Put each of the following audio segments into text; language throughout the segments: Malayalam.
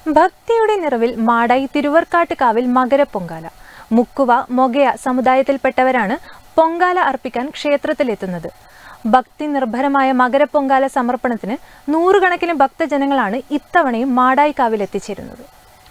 ഭക്തിയുടെ നിറവിൽ മാടായി തിരുവർക്കാട്ട് കാവിൽ മകരപ്പൊങ്കാല മുക്കുവ മൊഗയ സമുദായത്തിൽപ്പെട്ടവരാണ് പൊങ്കാല അർപ്പിക്കാൻ ക്ഷേത്രത്തിലെത്തുന്നത് ഭക്തി നിർഭരമായ മകരപ്പൊങ്കാല സമർപ്പണത്തിന് നൂറുകണക്കിന് ഭക്തജനങ്ങളാണ് ഇത്തവണയും മാടായി കാവിൽ എത്തിച്ചേരുന്നത്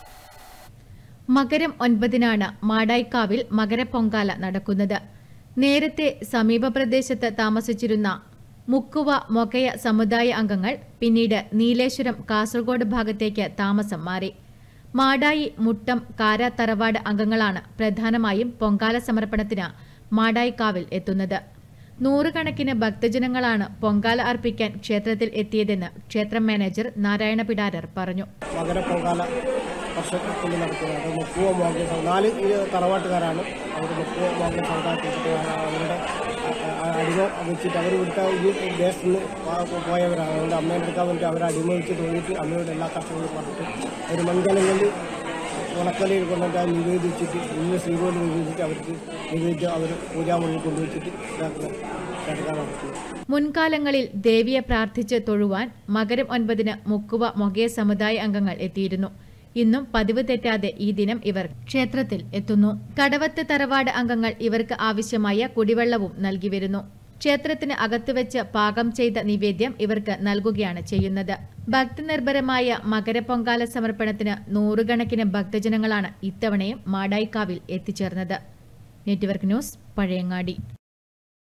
മകരം ഒൻപതിനാണ് മാടായിക്കാവിൽ മകരപ്പൊങ്കാല നടക്കുന്നത് നേരത്തെ സമീപ പ്രദേശത്ത് താമസിച്ചിരുന്ന മുക്കുവ മൊകയ സമുദായ അംഗങ്ങൾ പിന്നീട് നീലേശ്വരം കാസർഗോഡ് ഭാഗത്തേക്ക് താമസം മാറി മാടായി മുട്ടം കാര തറവാട് അംഗങ്ങളാണ് പ്രധാനമായും പൊങ്കാല സമർപ്പണത്തിന് മാടായിക്കാവിൽ എത്തുന്നത് നൂറുകണക്കിന് ഭക്തജനങ്ങളാണ് പൊങ്കാല അർപ്പിക്കാൻ ക്ഷേത്രത്തിൽ എത്തിയതെന്ന് ക്ഷേത്രം മാനേജർ നാരായണ പിടാരർ പറഞ്ഞു മകര പൊങ്കാല വർഷത്തിൽ നടക്കുന്നത് മുക്കുവ മോഗ്യ സമുദായം നാല് ഈ തറവാട്ടുകാരാണ് അവർ മുക്കുവ മോഗ്യ സമുദായത്തിൽ അവരുടെ അ- അ- അടിമ വെച്ചിട്ട് അവർ ഇവിടുത്തെ ഈ ദേശത്ത് നിന്ന് പോ- പോയവരാണ് അതുകൊണ്ട് അമ്മേൻ്റെ എടുക്കാൻ വേണ്ടി അവരെ അടിമ വെച്ച് തോന്നിയിട്ട് അമ്മയോട് എല്ലാ കഷ്ടങ്ങളും പറഞ്ഞിട്ട് ഒരു മൺകലങ്ങളിൽ ഉണക്കലയിൽ കൊണ്ടിട്ട് അത് നിവേദിച്ചിട്ട് ഇന്ന് ശ്രീകോവിൽ നിവേദിച്ചിട്ട് അവർക്ക് നിവേദ്യം അവർ പൂജാമുറിയിൽ കൊണ്ടുവച്ചിട്ട് ഇതാക്കുന്നത് ചടങ്ങാൻ നടത്തുന്നത് മുൻകാലങ്ങളിൽ ദേവിയെ പ്രാർത്ഥിച്ച് തൊഴുവാൻ മകരം ഒൻപതിന് മുക്കുവ മൊഗേ സമുദായ അംഗങ്ങൾ എത്തിയിരുന്നു ഇന്നും പതിവ് തെറ്റാതെ ഈ ദിനം ഇവർ ക്ഷേത്രത്തിൽ എത്തുന്നു കടവത്ത് തറവാട് അംഗങ്ങൾ ഇവർക്ക് ആവശ്യമായ കുടിവെള്ളവും നൽകി വരുന്നു ക്ഷേത്രത്തിന് അകത്തുവെച്ച് പാകം ചെയ്ത നിവേദ്യം ഇവർക്ക് നൽകുകയാണ് ചെയ്യുന്നത് ഭക്തിനിർഭരമായ മകരപ്പൊങ്കാല സമർപ്പണത്തിന് നൂറുകണക്കിന് ഭക്തജനങ്ങളാണ് ഇത്തവണയും മാടായിക്കാവിൽ എത്തിച്ചേർന്നത് നെറ്റ്വർക്ക് ന്യൂസ് പഴയങ്ങാടി